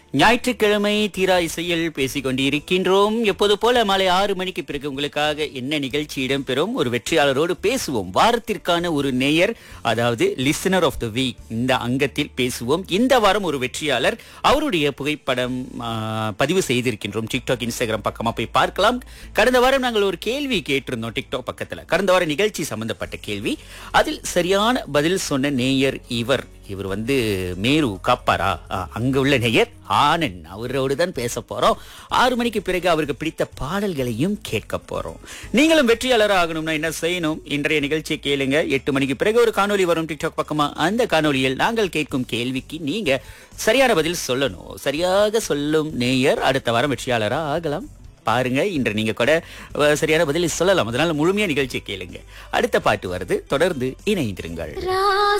ஞாயிற்றுக்கிழமை தீரா இசையில் பேசிக் கொண்டிருக்கின்றோம் எப்போது போல மாலை ஆறு மணிக்கு பிறகு உங்களுக்காக என்ன நிகழ்ச்சி இடம்பெறும் ஒரு வெற்றியாளரோடு பேசுவோம் வாரத்திற்கான ஒரு நேயர் அதாவது லிசனர் ஆஃப் த வீக் இந்த அங்கத்தில் பேசுவோம் இந்த வாரம் ஒரு வெற்றியாளர் அவருடைய புகைப்படம் ஆ, பதிவு செய்திருக்கின்றோம் டிக்டாக் இன்ஸ்டாகிராம் பக்கமா போய் பார்க்கலாம் கடந்த வாரம் நாங்கள் ஒரு கேள்வி கேட்டிருந்தோம் டிக்டாக் பக்கத்துல கடந்த வார நிகழ்ச்சி சம்பந்தப்பட்ட கேள்வி அதில் சரியான பதில் சொன்ன நேயர் இவர் இவர் வந்து மேரு காப்பாரா ஆ, அங்க உள்ள நேயர் ஆனந்த் அவரோடு தான் பேச போறோம் ஆறு மணிக்கு பிறகு அவருக்கு பிடித்த பாடல்களையும் கேட்க போறோம் நீங்களும் வெற்றியாளர் ஆகணும்னா என்ன செய்யணும் இன்றைய நிகழ்ச்சியை கேளுங்க எட்டு மணிக்கு பிறகு ஒரு காணொளி வரும் டிக்டாக் பக்கமா அந்த காணொளியில் நாங்கள் கேட்கும் கேள்விக்கு நீங்க சரியான பதில் சொல்லணும் சரியாக சொல்லும் நேயர் அடுத்த வாரம் வெற்றியாளரா ஆகலாம் பாருங்க இன்று நீங்க கூட அஹ், சரியான பதில் சொல்லலாம் அதனால முழுமையா நிகழ்ச்சியை கேளுங்க அடுத்த பாட்டு வருது தொடர்ந்து இணைந்திருங்கள்